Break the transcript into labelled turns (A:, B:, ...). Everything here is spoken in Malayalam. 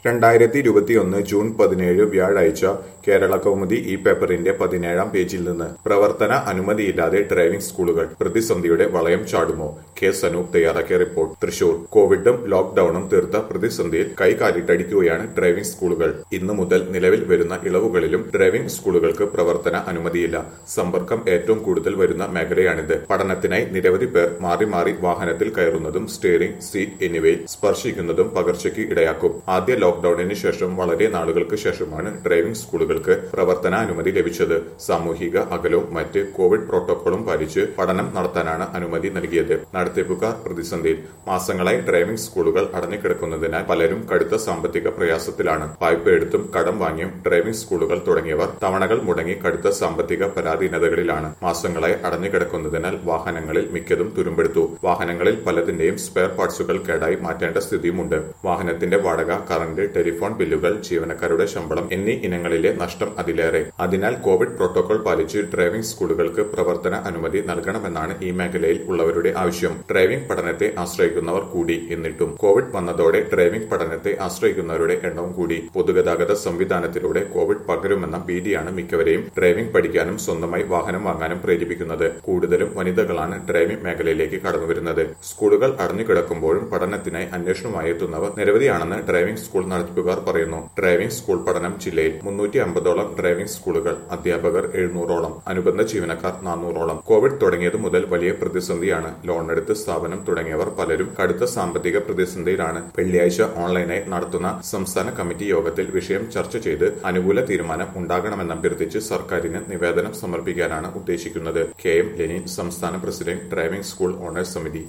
A: രണ്ടായിരത്തി ഇരുപത്തിയൊന്ന് ജൂൺ പതിനേഴ് വ്യാഴാഴ്ച കേരള കൗമുദി ഈ പേപ്പറിന്റെ പതിനേഴാം പേജിൽ നിന്ന് പ്രവർത്തന അനുമതിയില്ലാതെ ഡ്രൈവിംഗ് സ്കൂളുകൾ പ്രതിസന്ധിയുടെ വളയം ചാടുമോ കെ സനൂപ് തയ്യാറാക്കിയ റിപ്പോർട്ട് തൃശൂർ കോവിഡും ലോക്ഡൌണും തീർത്ത പ്രതിസന്ധിയിൽ കൈകാലിട്ടടിക്കുകയാണ് ഡ്രൈവിംഗ് സ്കൂളുകൾ ഇന്നു മുതൽ നിലവിൽ വരുന്ന ഇളവുകളിലും ഡ്രൈവിംഗ് സ്കൂളുകൾക്ക് പ്രവർത്തന അനുമതിയില്ല സമ്പർക്കം ഏറ്റവും കൂടുതൽ വരുന്ന മേഖലയാണിത് പഠനത്തിനായി നിരവധി പേർ മാറി മാറി വാഹനത്തിൽ കയറുന്നതും സ്റ്റിയറിംഗ് സീറ്റ് എന്നിവയിൽ സ്പർശിക്കുന്നതും പകർച്ചയ്ക്ക് ഇടയാക്കും ആദ്യ ലോക്ഡൌണിന് ശേഷം വളരെ നാളുകൾക്ക് ശേഷമാണ് ഡ്രൈവിംഗ് സ്കൂളുകൾക്ക് പ്രവർത്തനാനുമതി ലഭിച്ചത് സാമൂഹിക അകലവും മറ്റ് കോവിഡ് പ്രോട്ടോകോളും പാലിച്ച് പഠനം നടത്താനാണ് അനുമതി നൽകിയത് നടത്തിപ്പുകാർ പ്രതിസന്ധിയിൽ മാസങ്ങളായി ഡ്രൈവിംഗ് സ്കൂളുകൾ അടഞ്ഞുകിടക്കുന്നതിനാൽ പലരും കടുത്ത സാമ്പത്തിക പ്രയാസത്തിലാണ് വായ്പ എടുത്തും കടം വാങ്ങിയും ഡ്രൈവിംഗ് സ്കൂളുകൾ തുടങ്ങിയവർ തവണകൾ മുടങ്ങി കടുത്ത സാമ്പത്തിക പരാധീനതകളിലാണ് മാസങ്ങളായി അടഞ്ഞുകിടക്കുന്നതിനാൽ വാഹനങ്ങളിൽ മിക്കതും തുരുമ്പെടുത്തു വാഹനങ്ങളിൽ പലതിന്റെയും സ്പെയർ പാർട്സുകൾ കേടായി മാറ്റേണ്ട സ്ഥിതിയുമുണ്ട് വാഹനത്തിന്റെ വാടക കറന്റ് ടെലിഫോൺ ബില്ലുകൾ ജീവനക്കാരുടെ ശമ്പളം എന്നീ ഇനങ്ങളിലെ നഷ്ടം അതിലേറെ അതിനാൽ കോവിഡ് പ്രോട്ടോകോൾ പാലിച്ച് ഡ്രൈവിംഗ് സ്കൂളുകൾക്ക് പ്രവർത്തന അനുമതി നൽകണമെന്നാണ് ഈ മേഖലയിൽ ഉള്ളവരുടെ ആവശ്യം ഡ്രൈവിംഗ് പഠനത്തെ ആശ്രയിക്കുന്നവർ കൂടി എന്നിട്ടും കോവിഡ് വന്നതോടെ ഡ്രൈവിംഗ് പഠനത്തെ ആശ്രയിക്കുന്നവരുടെ എണ്ണവും കൂടി പൊതുഗതാഗത സംവിധാനത്തിലൂടെ കോവിഡ് പകരുമെന്ന ഭീതിയാണ് മിക്കവരെയും ഡ്രൈവിംഗ് പഠിക്കാനും സ്വന്തമായി വാഹനം വാങ്ങാനും പ്രേരിപ്പിക്കുന്നത് കൂടുതലും വനിതകളാണ് ഡ്രൈവിംഗ് മേഖലയിലേക്ക് കടന്നുവരുന്നത് സ്കൂളുകൾ അടഞ്ഞുകിടക്കുമ്പോഴും പഠനത്തിനായി അന്വേഷണമായി എത്തുന്നവർ നിരവധിയാണെന്ന് ഡ്രൈവിംഗ് സ്കൂൾ നടത്തിപ്പുകാർ പറയുന്നു ഡ്രൈവിംഗ് സ്കൂൾ പഠനം ജില്ലയിൽ മുന്നൂറ്റി അമ്പതോളം ഡ്രൈവിംഗ് സ്കൂളുകൾ അധ്യാപകർ എഴുന്നൂറോളം അനുബന്ധ ജീവനക്കാർ നാനൂറോളം കോവിഡ് തുടങ്ങിയത് മുതൽ വലിയ പ്രതിസന്ധിയാണ് ലോണെടുത്ത് സ്ഥാപനം തുടങ്ങിയവർ പലരും കടുത്ത സാമ്പത്തിക പ്രതിസന്ധിയിലാണ് വെള്ളിയാഴ്ച ഓൺലൈനായി നടത്തുന്ന സംസ്ഥാന കമ്മിറ്റി യോഗത്തിൽ വിഷയം ചർച്ച ചെയ്ത് അനുകൂല തീരുമാനം ഉണ്ടാകണമെന്നഭ്യർത്ഥിച്ച് സർക്കാരിന് നിവേദനം സമർപ്പിക്കാനാണ് ഉദ്ദേശിക്കുന്നത് കെ എം ലെനിൻ സംസ്ഥാന പ്രസിഡന്റ് ഡ്രൈവിംഗ് സ്കൂൾ ഓണേഴ്സ് സമിതി